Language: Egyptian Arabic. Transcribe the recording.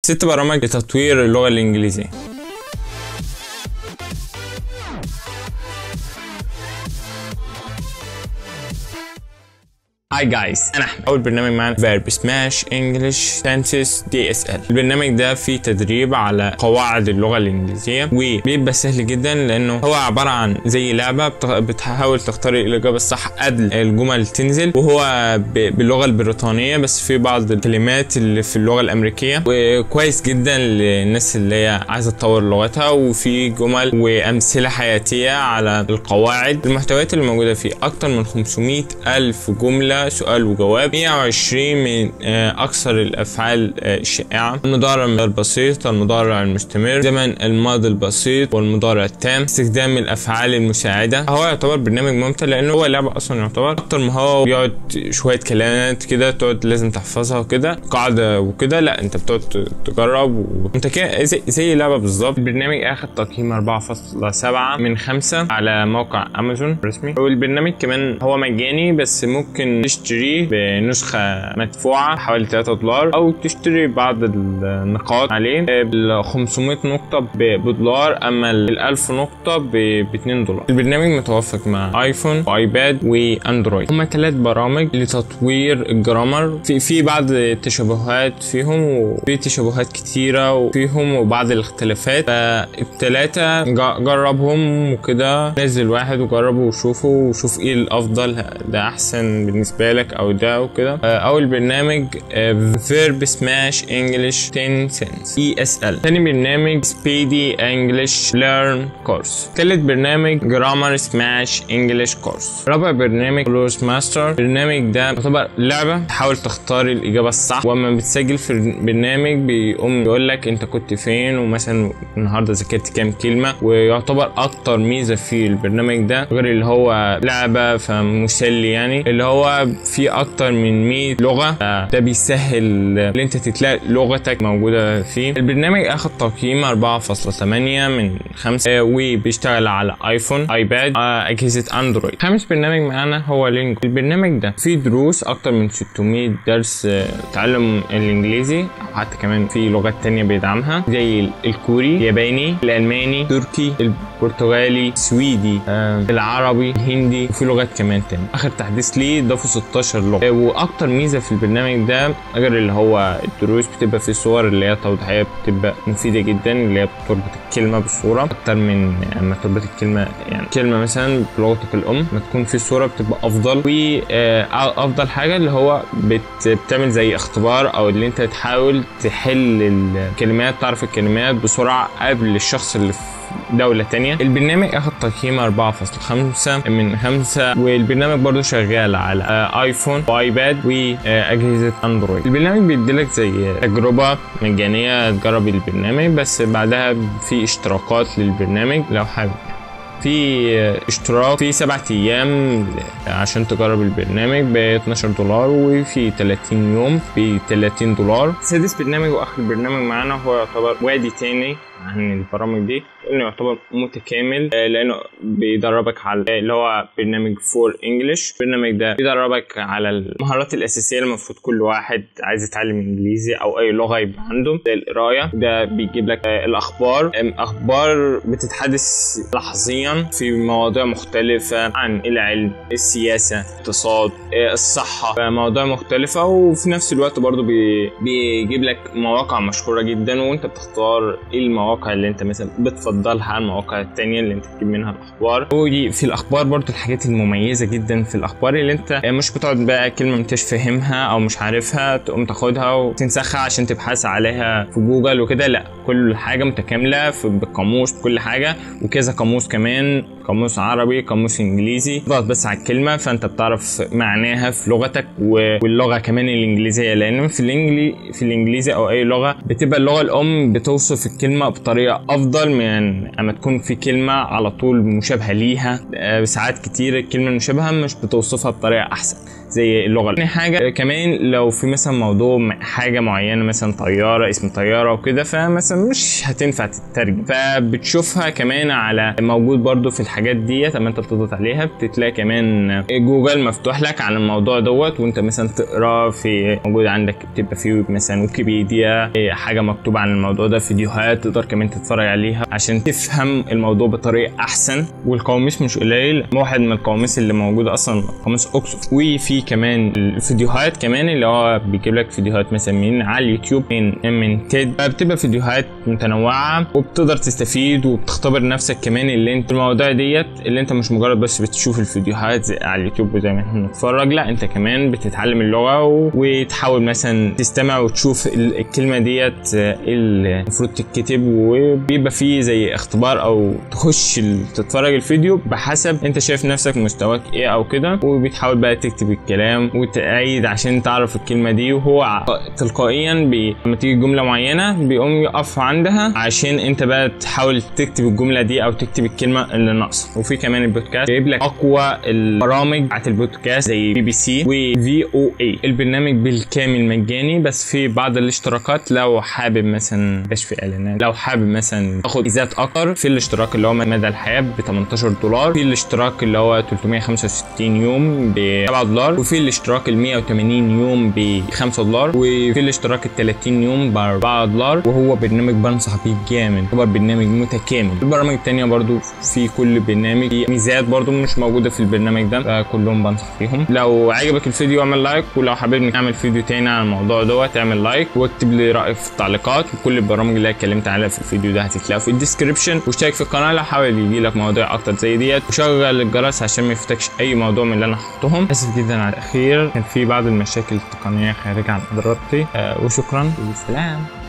ست برامج لتطوير اللغة الإنجليزية هاي جايز انا احمد اول برنامج معانا فيرب سماش انجلش تنسس دي اس ال البرنامج ده فيه تدريب على قواعد اللغه الانجليزيه وبيبقى سهل جدا لانه هو عباره عن زي لعبه بت- بتحاول تختار الاجابه الصح قبل الجمل تنزل وهو ب- باللغه البريطانيه بس في بعض الكلمات اللي في اللغه الامريكيه وكويس جدا للناس اللي هي عايزه تطور لغتها وفي جمل وامثله حياتيه على القواعد المحتويات اللي موجوده فيه اكتر من 500 الف جمله سؤال وجواب 120 من آه، اكثر الافعال آه، الشائعه المضارع البسيط المضارع المستمر زمن الماضي البسيط والمضارع التام استخدام الافعال المساعده هو يعتبر برنامج ممتع لانه هو لعبه اصلا يعتبر اكتر ما هو بيقعد شويه كلمات كده تقعد لازم تحفظها وكده قاعده وكده لا انت بتقعد ت- تجرب وانت كده زي, زي لعبه بالظبط البرنامج اخد تقييم 4.7 من 5 على موقع امازون رسمي والبرنامج كمان هو مجاني بس ممكن تشتريه بنسخه مدفوعه حوالي 3 دولار او تشتري بعض النقاط عليه بال 500 نقطه ب- بدولار اما ال 1000 نقطه ب 2 دولار البرنامج متوافق مع ايفون وايباد واندرويد هما ثلاث برامج لتطوير الجرامر في في بعض التشابهات فيهم وفي تشابهات كتيره وفيهم وبعض الاختلافات فالتلاتة جا- جربهم وكده نزل واحد وجربه وشوفه وشوف ايه الافضل ده احسن بالنسبه لك او ده وكده آه، اول برنامج فيرب سماش انجلش 10 سنس اي اس ال تاني برنامج سبيدي انجلش ليرن كورس تالت برنامج جرامر سماش انجلش كورس رابع برنامج كلوز ماستر البرنامج ده يعتبر لعبه تحاول تختار الاجابه الصح واما بتسجل في البرنامج بيقوم يقول لك انت كنت فين ومثلا النهارده ذاكرت كام كلمه ويعتبر اكتر ميزه في البرنامج ده غير اللي هو لعبه فمسلي يعني اللي هو فيه اكتر من 100 لغه ده بيسهل ان انت تلاقي لغتك موجوده فيه البرنامج اخد تقييم 4.8 من 5 وبيشتغل على ايفون ايباد آه، اجهزه اندرويد خامس برنامج معانا هو لينجو البرنامج ده فيه دروس اكتر من 600 درس آه، تعلم الانجليزي او حتى كمان في لغات تانية بيدعمها زي الكوري الياباني الالماني التركي البرتغالي السويدي آه، العربي الهندي وفي لغات كمان تاني اخر تحديث ليه ضافوا 16 لغه آه، واكتر ميزه في البرنامج ده غير اللي هو الدروس بتبقى فيه صور اللي هي توضيحيه بتبقى مفيده جدا اللي هي بتربط الكلمه بالصوره اكتر من اما تربط الكلمه يعني كلمه مثلا بلغتك الام ما تكون في صوره بتبقى افضل وافضل حاجه اللي هو بت بتعمل زي اختبار او اللي انت تحاول تحل الكلمات تعرف الكلمات بسرعه قبل الشخص اللي في دولة تانية البرنامج اخد تقييم 4.5 من 5 والبرنامج برضو شغال على آه، ايفون وايباد واجهزة اندرويد البرنامج بيديلك زي تجربة مجانية تجرب البرنامج بس بعدها في اشتراكات للبرنامج لو حابب في اشتراك في سبعة ايام عشان تجرب البرنامج ب 12 دولار وفي 30 يوم ب 30 دولار سادس برنامج واخر برنامج معانا هو يعتبر وادي تاني عن البرامج دي انه يعتبر متكامل آه، لانه بيدربك على آه، اللي هو برنامج فور انجلش البرنامج ده بيدربك على المهارات الاساسيه اللي المفروض كل واحد عايز يتعلم انجليزي او اي لغه يبقى عنده زي القرايه ده بيجيب لك آه، الاخبار آم، اخبار بتتحدث لحظيا في مواضيع مختلفه عن العلم السياسه الاقتصاد آه، الصحه مواضيع مختلفه وفي نفس الوقت برضو بي- بيجيب لك مواقع مشهوره جدا وانت بتختار ايه المواقع اللي انت مثلا بتفضلها عن المواقع التانية اللي انت تجيب منها الاخبار ودي في الاخبار برضو الحاجات المميزه جدا في الاخبار اللي انت مش بتقعد بقى كلمه مش فاهمها او مش عارفها تقوم تاخدها وتنسخها عشان تبحث عليها في جوجل وكده لا كل حاجه متكامله في بالقاموس بكل حاجه وكذا قاموس كمان قاموس عربي قاموس انجليزي اضغط بس على الكلمه فانت بتعرف معناها في لغتك و- واللغه كمان الانجليزيه لان في الانجلي في الانجليزي او اي لغه بتبقى اللغه الام بتوصف الكلمه بطريقه افضل من اما تكون في كلمه على طول مشابهه ليها آه، ساعات كتير الكلمه المشابهه مش بتوصفها بطريقه احسن زي اللغه تاني حاجه كمان لو في مثلا موضوع م- حاجه معينه مثلا طياره اسم طياره وكده فمثلا مش هتنفع تترجم فبتشوفها كمان على موجود برضو في الحاجات ديت اما انت بتضغط عليها بتلاقي كمان جوجل مفتوح لك عن الموضوع دوت وانت مثلا تقرا في موجود عندك بتبقى في مثلا ويكيبيديا إيه، حاجه مكتوبه عن الموضوع ده فيديوهات تقدر كمان تتفرج عليها عشان تفهم الموضوع بطريقه احسن والقواميس مش قليل واحد من القواميس اللي موجوده اصلا قاموس اوكسفورد وفي كمان الفيديوهات كمان اللي هو بيجيب لك فيديوهات مثلا من على اليوتيوب من من تيد بتبقى فيديوهات متنوعه وبتقدر تستفيد وبتختبر نفسك كمان اللي انت المواضيع ديت اللي انت مش مجرد بس بتشوف الفيديوهات زي على اليوتيوب وزي ما احنا بنتفرج لا انت كمان بتتعلم اللغه و- وتحاول مثلا تستمع وتشوف ال- الكلمه ديت آه، ايه اللي المفروض تتكتب وبيبقى فيه زي اختبار او تخش ال- تتفرج الفيديو بحسب انت شايف نفسك مستواك ايه او كده وبتحاول بقى تكتب الكلام وتعيد عشان تعرف الكلمه دي وهو ع- تلقائيا بي... لما تيجي جمله معينه بيقوم يقف عندها عشان انت بقى تحاول تكتب الجمله دي او تكتب الكلمه اللي ناقصه وفي كمان البودكاست جايب لك اقوى البرامج بتاعت البودكاست زي بي بي سي وفي او اي البرنامج بالكامل مجاني بس في بعض الاشتراكات لو حابب مثلا مبقاش في اعلانات لو حابب مثلا تاخد ميزات اكتر في الاشتراك اللي هو مدى الحياه ب 18 دولار في الاشتراك اللي هو 365 يوم ب 7 دولار وفي الاشتراك ال 180 يوم ب 5 دولار وفي الاشتراك ال 30 يوم ب 4 دولار وهو برنامج بنصح بيه جامد يعتبر برنامج متكامل البرامج التانية برضو في كل برنامج في ميزات برضو مش موجودة في البرنامج ده فكلهم بنصح فيهم لو عجبك الفيديو اعمل لايك ولو حابب نعمل فيديو تاني عن الموضوع دوت اعمل لايك واكتب لي رأيك في التعليقات وكل البرامج اللي أنا اتكلمت عليها في الفيديو ده هتتلاقوا في الديسكربشن واشترك في القناة لو حابب يجي لك مواضيع اكتر زي ديت وشغل الجرس عشان ما يفوتكش اي موضوع من اللي انا حطهم اسف جدا على الاخير كان في بعض المشاكل التقنية خارجة عن ارادتي آه وشكرا وسلام